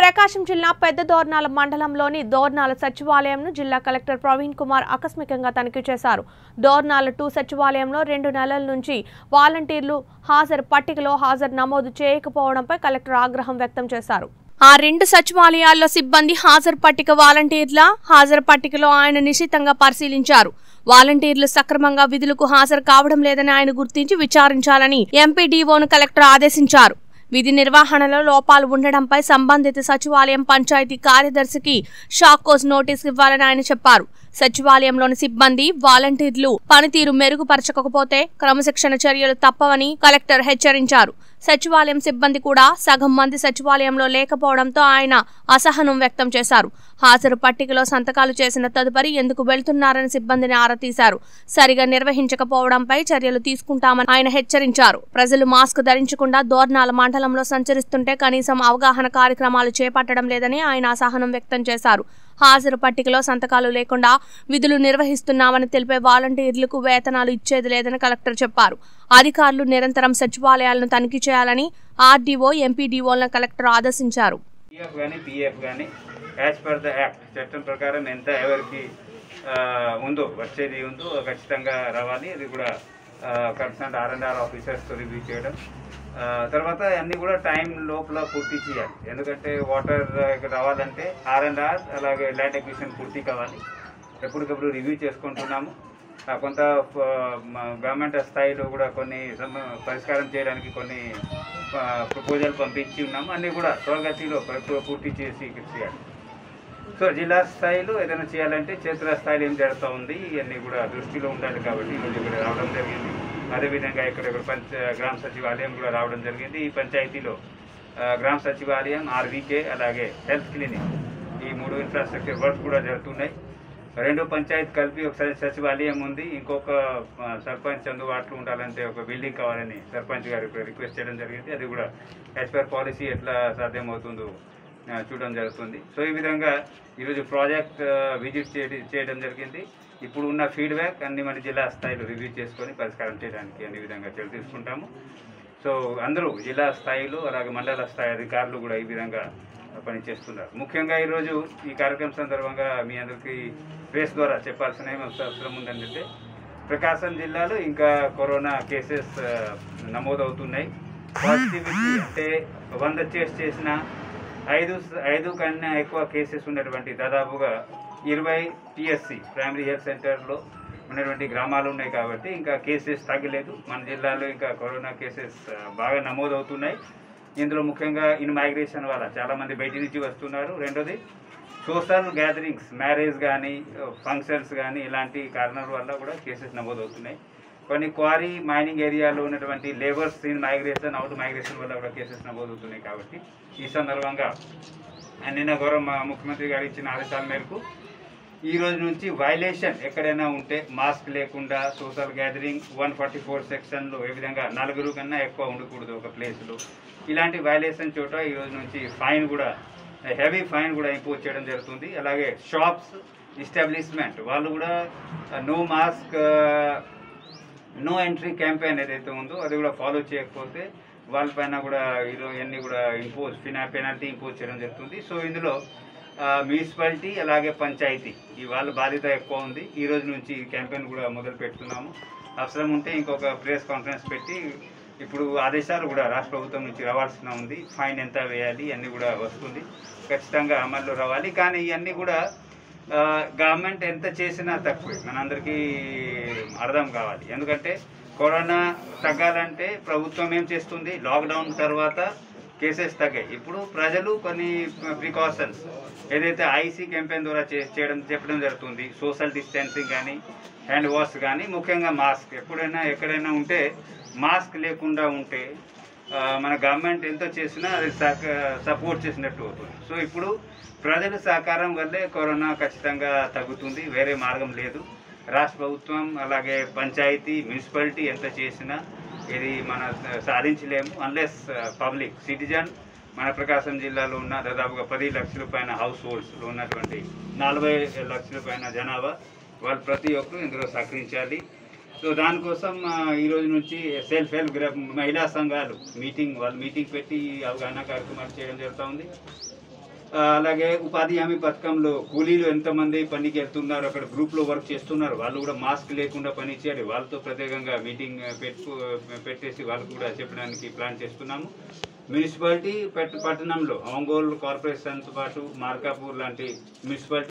ప్రకాశం జిల్లా పెద్ద దోర్నాల మండలంలోని దోర్నాల సచివాలయంను జిల్లా కలెక్టర్ ప్రవీణ్ కుమార్ ఆకస్మికంగా తనిఖీ చేశారు దోర్నాల టూ సచివాలయంలో రెండు నెలల నుంచి వాలంటీర్లు హాజరు పట్టికలో హాజరు నమోదు చేయకపోవడంపై కలెక్టర్ ఆగ్రహం వ్యక్తం చేశారు ఆ రెండు సచివాలయాల్లో సిబ్బంది హాజరు పట్టిక వాలంటీర్ల హాజరు పట్టికలో ఆయన నిశితంగా పరిశీలించారు వాలంటీర్లు సక్రమంగా విధులకు హాజరు కావడం లేదని ఆయన గుర్తించి విచారించాలని ఎంపీడీఓను కలెక్టర్ ఆదేశించారు విధి నిర్వహణలో లోపాలు ఉండడంపై సంబంధిత సచివాలయం పంచాయతీ కార్యదర్శికి షాకోస్ నోటీస్ ఇవ్వాలని ఆయన చెప్పారు సచివాలయంలోని సిబ్బంది వాలంటీర్లు పనితీరు మెరుగుపరచకపోతే క్రమశిక్షణ చర్యలు తప్పవని కలెక్టర్ హెచ్చరించారు సచివాలయం సిబ్బంది కూడా సగం మంది సచివాలయంలో లేకపోవడంతో ఆయన అసహనం వ్యక్తం చేశారు హాజరు పట్టికలో సంతకాలు చేసిన తదుపరి ఎందుకు వెళ్తున్నారని సిబ్బందిని ఆరా తీశారు సరిగా నిర్వహించకపోవడంపై చర్యలు తీసుకుంటామని ఆయన హెచ్చరించారు ప్రజలు మాస్క్ ధరించకుండా దోర్నాల మండలంలో సంచరిస్తుంటే కనీసం అవగాహన కార్యక్రమాలు చేపట్టడం లేదని ఆయన అసహనం వ్యక్తం చేశారు హాజరు పట్టికలో సంతకాలు లేకుండా విధులు నిర్వహిస్తున్నామని తెలిపే వాలంటీర్లకు వేతనాలు ఇచ్చేది లేదని కలెక్టర్ చెప్పారు అధికారులు నిరంతరం సచివాలయాలను తనిఖీ చేయాలని ఆర్డీఓ ఎంపీడీఓలను కలెక్టర్ ఆదేశించారు పిఎఫ్ కానీ పిఎఫ్ కానీ యాజ్ పర్ ద యాక్ట్ చట్టం ప్రకారం ఎంత ఎవరికి ఆ, ఉందో వచ్చేది ఉందో ఖచ్చితంగా రావాలి అది కూడా కన్సర్న్ ఆర్ అండ్ ఆర్ ఆఫీసర్స్తో రివ్యూ చేయడం ఆ, తర్వాత అన్ని కూడా టైం లోపల పూర్తి చేయాలి ఎందుకంటే వాటర్ రావాలంటే ఆర్ అండ్ ఆర్ అలాగే ల్యాండ్ ఎక్విషన్ పూర్తి కావాలి ఎప్పటికప్పుడు రివ్యూ చేసుకుంటున్నాము ఆ, కొంత గవర్నమెంట్ స్థాయిలో కూడా కొన్ని సమ- పరిష్కారం చేయడానికి కొన్ని ప్రపోజల్ పంపించి ఉన్నాము అన్నీ కూడా త్వరగతిలో ప్ర- పూర్తి చేసి చేయాలి సో జిల్లా స్థాయిలో ఏదైనా చేయాలంటే క్షేత్ర స్థాయిలో ఏం జరుగుతూ ఉంది ఇవన్నీ కూడా దృష్టిలో ఉండాలి కాబట్టి ఈరోజు ఇక్కడ రావడం జరిగింది అదేవిధంగా ఇక్కడ ఇక్కడ పంచ గ్రామ సచివాలయం కూడా రావడం జరిగింది ఈ పంచాయతీలో ఆ, గ్రామ సచివాలయం ఆర్వీకే అలాగే హెల్త్ క్లినిక్ ఈ మూడు ఇన్ఫ్రాస్ట్రక్చర్ వర్క్స్ కూడా జరుగుతున్నాయి రెండు పంచాయత్ కలిపి ఒకసారి సచివాలయం ఉంది ఇంకొక ఆ, సర్పంచ్ అందుబాటులో ఉండాలంటే ఒక బిల్డింగ్ కావాలని సర్పంచ్ గారు ఇప్పుడు రిక్వెస్ట్ చేయడం జరిగింది అది కూడా యాజ్ పర్ పాలసీ ఎట్లా సాధ్యమవుతుందో ఆ, చూడడం జరుగుతుంది సో ఈ విధంగా ఈరోజు ప్రాజెక్ట్ ఆ, విజిట్ చేయడం చేయడం జరిగింది ఇప్పుడు ఉన్న ఫీడ్బ్యాక్ అన్ని మన జిల్లా స్థాయిలో రివ్యూ చేసుకొని పరిష్కారం చేయడానికి అన్ని విధంగా చర్య తీసుకుంటాము సో అందరూ జిల్లా స్థాయిలో అలాగే మండల స్థాయి అధికారులు కూడా ఈ విధంగా పనిచేస్తున్నారు ముఖ్యంగా ఈరోజు ఈ కార్యక్రమం సందర్భంగా మీ అందరికీ ప్రెస్ ద్వారా చెప్పాల్సిన ఏం అవసరం ఉందంటే ప్రకాశం జిల్లాలో ఇంకా కరోనా కేసెస్ ఆ, నమోదవుతున్నాయి పాజిటివిటీ అంటే వంద టెస్ట్ చేసిన ఐదు ఐదు కన్నా ఎక్కువ కేసెస్ ఉన్నటువంటి దాదాపుగా ఇరవై టిఎస్సి ప్రైమరీ హెల్త్ సెంటర్లో ఉన్నటువంటి గ్రామాలు ఉన్నాయి కాబట్టి ఇంకా కేసెస్ తగ్గలేదు మన జిల్లాలో ఇంకా కరోనా కేసెస్ ఆ, బాగా నమోదవుతున్నాయి ఇందులో ముఖ్యంగా ఇన్ మైగ్రేషన్ వల్ల చాలామంది బయట నుంచి వస్తున్నారు రెండోది సోషల్ గ్యాదరింగ్స్ మ్యారేజ్ కానీ ఫంక్షన్స్ కానీ ఇలాంటి కారణాల వల్ల కూడా కేసెస్ నమోదవుతున్నాయి కొన్ని క్వారీ మైనింగ్ ఏరియాలో ఉన్నటువంటి labours in migration out migration వల్ల కూడా కేసెస్ నమోదవుతున్నాయి కాబట్టి ఈ సందర్భంగా నిన్న గౌరవ మా ముఖ్యమంత్రి గారు ఇచ్చిన ఆదేశాల మేరకు ఈ రోజు నుంచి వైలేషన్ ఎక్కడైనా ఉంటే మాస్క్ లేకుండా social gathering one forty four సెక్షన్లో ఏ విధంగా నలుగురు కన్నా ఎక్కువ ఉండకూడదు ఒక ప్లేస్లో ఇలాంటి వైలేషన్ చోట ఈ రోజు నుంచి ఫైన్ కూడా హెవీ ఫైన్ కూడా ఇంపోజ్ చేయడం జరుగుతుంది అలాగే షాప్స్ ఎస్టాబ్లిష్మెంట్ వాళ్ళు కూడా no mask no entry campaign ఏదైతే ఉందో అది కూడా ఫాలో చేయకపోతే వాళ్ళపైన కూడా ఈరోజు ఇవన్నీ కూడా ఇంపోజ్ ఫినా పెనాల్టీ ఇంపోజ్ చేయడం జరుగుతుంది సో ఇందులో మున్సిపాలిటీ అలాగే పంచాయతీ ఈ వాళ్ళ బాధ్యత ఎక్కువ ఉంది ఈ రోజు నుంచి ఈ క్యాంపెయిన్ కూడా మొదలు పెడుతున్నాము అవసరం ఉంటే ఇంకొక ప్రెస్ కాన్ఫరెన్స్ పెట్టి ఇప్పుడు ఆదేశాలు కూడా రాష్ట్ర ప్రభుత్వం నుంచి రావాల్సిన ఉంది ఫైన్ ఎంత వేయాలి అన్నీ కూడా వస్తుంది ఖచ్చితంగా అమల్లో రావాలి కానీ ఇవన్నీ కూడా ఆ, గవర్నమెంట్ ఎంత చేసినా తక్కువే మనందరికీ అర్థం కావాలి ఎందుకంటే కరోనా తగ్గాలంటే ప్రభుత్వం ఏం చేస్తుంది లాక్డౌన్ తర్వాత కేసెస్ తగ్గాయి ఇప్పుడు ప్రజలు కొన్ని ప్రికాషన్స్ ఏదైతే ఐసీ క్యాంపెయిన్ ద్వారా చే- చేయడం చెప్పడం జరుగుతుంది సోషల్ డిస్టెన్సింగ్ కానీ హ్యాండ్ వాష్ కానీ ముఖ్యంగా మాస్క్ ఎప్పుడైనా ఎక్కడైనా ఉంటే మాస్క్ లేకుండా ఉంటే ఆ, మన గవర్నమెంట్ ఎంతో చేసినా అది సపోర్ట్ చేసినట్టు అవుతుంది సో ఇప్పుడు ప్రజల సహకారం వల్లే కరోనా ఖచ్చితంగా తగ్గుతుంది వేరే మార్గం లేదు రాష్ట్ర ప్రభుత్వం అలాగే పంచాయతీ మున్సిపాలిటీ ఎంత చేసినా ఇది మన సాధించలేము అన్లెస్ పబ్లిక్ సిటిజన్ మన ప్రకాశం జిల్లాలో ఉన్న దాదాపుగా పది లక్షల పైన హౌస్ హోల్డ్స్లో ఉన్నటువంటి నలభై లక్షల పైన జనాభా వాళ్ళు ప్రతి ఒక్కరు ఇందులో సహకరించాలి సో దానికోసం ఆ, ఈ రోజు నుంచి సెల్ఫ్ హెల్ప్ గ్రూప్ మహిళా సంఘాలు మీటింగ్ వాళ్ళు మీటింగ్ పెట్టి అవగాహన కార్యక్రమాలు చేయడం జరుగుతూ ఉంది ఆ, అలాగే ఉపాధి హామీ పథకంలో కూలీలు ఎంతమంది పనికి వెళ్తున్నారు అక్కడ గ్రూప్లో వర్క్ చేస్తున్నారు వాళ్ళు కూడా మాస్క్ లేకుండా పని చేయాలి వాళ్ళతో ప్రత్యేకంగా మీటింగ్ పెట్టు పెట్టేసి వాళ్ళకు కూడా చెప్పడానికి ప్లాన్ చేస్తున్నాము మున్సిపాలిటీ పట్- పట్టణంలో ఒంగోలు కార్పొరేషన్తో పాటు మార్కాపూర్ లాంటి మున్సిపాలిటీ